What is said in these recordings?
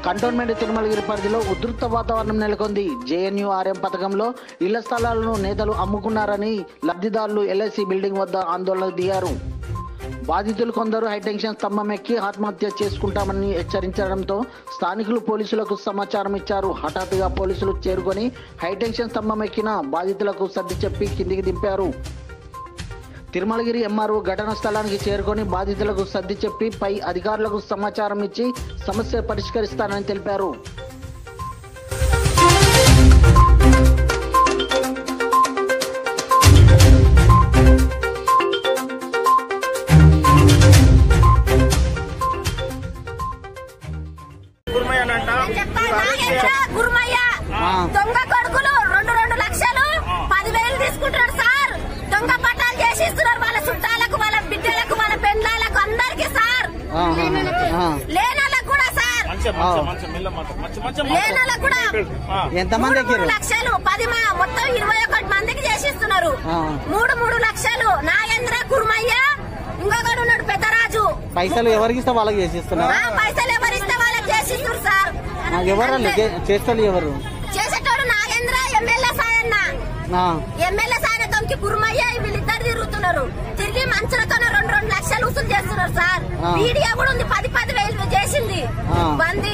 Cantonment Tirumalagiri పరిధిలో ఉధృత వాతావరణం నెలకొంది జేఎన్యూఆర్ఎం పథకంలో ఇళ్ల స్థలాలను నేతలు అమ్ముకున్నారని లబ్ధిదారులు ఎల్ఐసి బిల్డింగ్ వద్ద ఆందోళనకు దిగారు బాధితులు కొందరు హైటెన్షన్ స్తంభం ఎక్కి ఆత్మహత్య చేసుకుంటామని హెచ్చరించడంతో స్థానికులు పోలీసులకు సమాచారం ఇచ్చారు హఠాత్తుగా పోలీసులు చేరుకొని హైటెన్షన్ స్తంభం ఎక్కిన బాధితులకు సర్ది చెప్పి కిందికి దింపారు తిరుమలగిరి ఎంఆర్ఓ ఘటనా స్థలానికి చేరుకొని బాధితులకు సర్ది చెప్పి పై అధికారులకు సమాచారం ఇచ్చి సమస్య పరిష్కరిస్తానని తెలిపారు కుర్మయ్యనంట చెప్తా గురుమయ్య ఆ. దొంగ కొడుకులు రెండు రెండు లక్షలు పదివేలు తీసుకుంటున్నారు సార్ దొంగ పట్టాలు చేసి ఇస్తున్నారు వాళ్ళ చుట్టాలకు వాళ్ళ బిడ్డలకు వాళ్ళ పెండ్లాలకు అందరికి సార్ లేనోళ్ళకు కూడా సార్ మంచిగా మంచిగా మంచిగా మెల్ల మాట మంచి మంచి లేనోళ్ళకు కూడా ఎంతమంది మూడు మూడు ఎక్కిరు లక్షలు పది మా- మొత్తం ఇరవై ఒకటి మందికి చేసి ఇస్తున్నారు ఆ. మూడు మూడు లక్షలు నాగేంద్ర కుర్మయ్య ఇంకొకడు ఉన్నాడు పెద్దరాజు పైసలు ఎవరికి ఇస్తే వాళ్ళకి చేసిస్తున్నారు ఆ పైసలు ఎవరిస్తే వాళ్ళకి చేసి ఇస్తున్నారు సార్ ఎవరు అంతే. చేస్తారు ఎవరు చేసేటోడు నాగేంద్ర ఎమ్మెల్యే సాయన్న ఎమ్మెల్యే సాయనతోకి కుర్మయ్య వీళ్ళిద్దరు తిరుగుతున్నారు తిరిగి మంచులతో రెండు రెండు లక్షలు వసూలు చేస్తున్నారు సార్ ఆ. వీడియో కూడా ఉంది పది పది వేలు చేసింది ఆ. బంది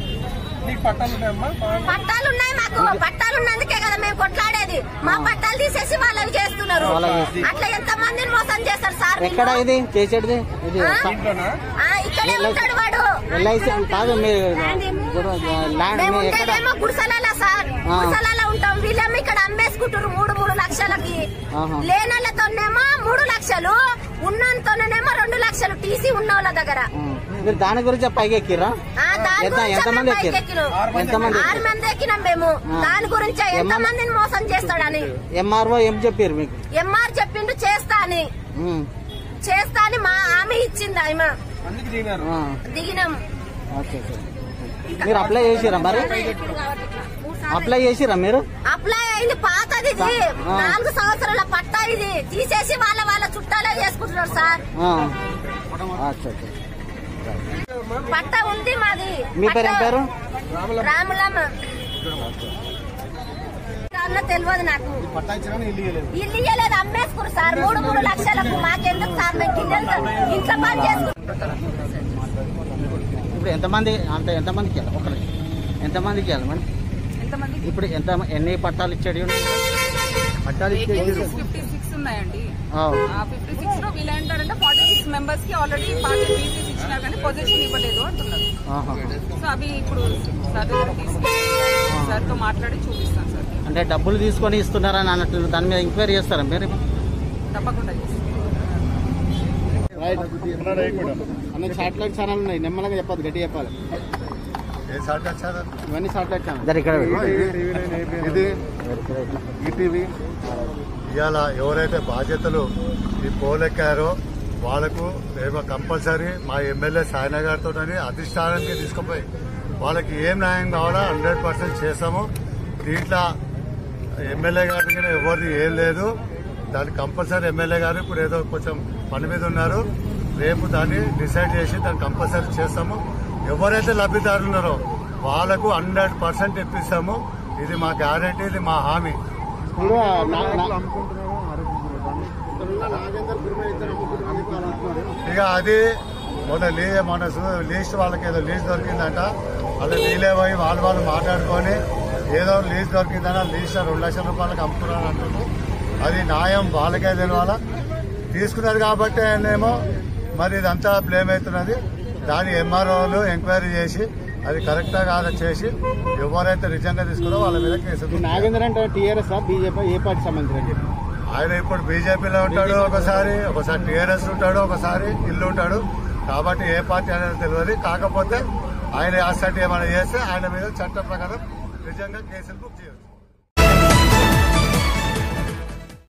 పట్టాలు ఉన్నాయి మాకు పట్టాలు ఉన్నందుకే కదా మేము కొట్లాడేది మా పట్టాలు తీసేసి వాళ్ళవి చేస్తున్నారు వాళ్ళవి చేసి- అట్లా ఎంత మందిని మోసం చేస్తారు సార్ వీళ్ళు? ఎక్కడ ఇది చేసేటిది ఇది ఆ? ఆ, ఇక్కడే ఉంటాడు వాడు ఎల్ఐసి కాదు మీరు ల్యాండ్ మేము మీ ఎక్కడ ఉండేదేమో గుడిసెలలో సార్ ఆ. గుడిసెలలో ఉంటాం వీళ్ళేమో ఇక్కడ అమ్మేసుకుంటారు మూడు మూడు లక్షలకి ఆహా. లేనోళ్ళతోనేమో మూడు లక్షలు ఉన్నంతోనేమో రెండు లక్షలు టీసీ ఉన్న వాళ్ళ దగ్గర ఆ. మీరు దాని గురించి పైకి ఎక్కిరా ఆ, దాని ఎంత- గురించే ఎంతమంది మేము పైకి ఎక్కిరు? ఎక్కినాం. ఎంతమంది ఆరు ఎక్కిరు? మంది ఎక్కినాం మేము ఆ. దాని గురించే ఎంత ఎమ్మ- మందిని మోసం చేస్తాడని ఎంఆర్ఓ ఏం చెప్పారు మీకు ఎంఆర్ చెప్పిండు చేస్తా అని ఉమ్. చేస్తా అని మా ఆమె ఇచ్చింది ఆమె ఆ. దిగినాం ఓకే ఓకే. మీరు అప్లై చేసిరా మరి అప్లై చేసిరా మీరు అప్లై అయింది పాతది ఇది ఆ. నాలుగు సంవత్సరాల పట్టా ఇది తీసేసి వాళ్ళ వాళ్ళ చుట్టాలే చేసుకుంటున్నారు సార్ ఆ. అచ్చా అచ్చా. పట్టా ఉంది మాది మీ పేరు ఏం పట్టా- పేరు రాములమ్మ అన్న తెలియదు నాకు ఇల్లు ఇయ్యలేదు అమ్మేసుకురు సార్ మూడు మూడు లక్షలకు మాకెందుకు సార్ మేము గిన్నెలతో ఇంట్లో పని చేసుకుంటాం ఇప్పుడు ఎంతమంది అంత ఎంతమందికి ఇవ్వాలి ఒకరికి ఎంతమందికి ఇవ్వాలి మరి ఇప్పుడు ఎంత ఎన్ని పట్టాలు ఇచ్చాడు ఈయన? పట్టాలు ఇచ్చేది ఫిఫ్టీ సిక్స్ ఉన్నాయండి ఆ. ఆ ఫిఫ్టీ సిక్స్ లో వీళ్ళు ఏంటారంటే ఫార్టీ సిక్స్ మెంబర్స్ కి ఆల్రెడీ పార్టీ టీసీస్ ఇచ్చినా కానీ పొజిషన్ ఇవ్వలేదు అంటున్నారు ఆహా. సో అవి ఇప్పుడు సార్ దగ్గర తీసుకెళ్ళి సార్ తో మాట్లాడి చూపిస్తాను సార్ అంటే డబ్బులు తీసుకొని ఇస్తున్నారని అన్నట్టు దాని మీద ఎంక్వైరీ చేస్తారా మీరు తప్పకుండా చేస్తాను అన్ని సాటిలైట్ ఛానల్ ఉన్నాయి నెమ్మదిగా చెప్పదు గట్టి చెప్పాలి ఏ సాట్ వచ్చారు ఇవన్నీ సాటిలైట్ ఛానల్ ఇక్కడ ఇది ఈటీవీ ఇవాళ ఎవరైతే బాధ్యతలు ఈ పోలెక్కారో వాళ్ళకు ఏమో కంపల్సరీ మా ఎమ్మెల్యే సాయన గారితో అధిష్టానానికి తీసుకుపోయి వాళ్ళకి ఏం న్యాయం కావాలో హండ్రెడ్ పర్సెంట్ చేస్తాము దీంట్లో ఎమ్మెల్యే గారి దగ్గర ఎవరిది ఏం లేదు దాన్ని కంపల్సరీ ఎమ్మెల్యే గారు ఇప్పుడు ఏదో కొంచెం పని మీద ఉన్నారు రేపు దాన్ని డిసైడ్ చేసి దాన్ని కంపల్సరీ చేస్తాము ఎవరైతే లబ్ధిదారులు ఉన్నారో వాళ్ళకు హండ్రెడ్ పర్సెంట్ ఇప్పిస్తాము ఇది మా గ్యారంటీ ఇది మా హామీ ఇప్పుడు నా- నా- ఇక అది మొన్న లీ మొన్న సు- లీస్ట్ వాళ్ళకి ఏదో లీస్ట్ దొరికిందంట వాళ్ళు వీలే పోయి వాళ్ళు వాళ్ళు మాట్లాడుకొని ఏదో లీస్ట్ దొరికిందని లీస్ట్ రెండు లక్షల రూపాయలకు అమ్ముతున్నారు అంటున్నారు అది న్యాయం వాళ్ళకే తెలియాలా తీసుకున్నారు కాబట్టి ఆయనేమో మరి ఇదంతా బ్లేమ్ అవుతున్నది దాని ఎంఆర్ఓలు ఎంక్వైరీ చేసి అది కరెక్టా కాదా చేసి ఎవరైతే నిజంగా తీసుకున్నారో వాళ్ళ మీద కేసు ఇప్పుడు నాగేంద్ర అంటే టీఆర్ఎస్ బీజేపీ ఏ పార్టీ సంబంధించిన ఆయన ఇప్పుడు బీజేపీలో ఉంటాడు ఒకసారి ఒకసారి టీఆర్ఎస్ ఉంటాడు ఒకసారి ఇల్లు ఉంటాడు కాబట్టి ఏ పార్టీ అనేది తెలియదు కాకపోతే ఆయన అసలు ఏమైనా చేస్తే ఆయన మీద చట్టం ప్రకారం నిజంగా కేసులు బుక్ చేయవచ్చు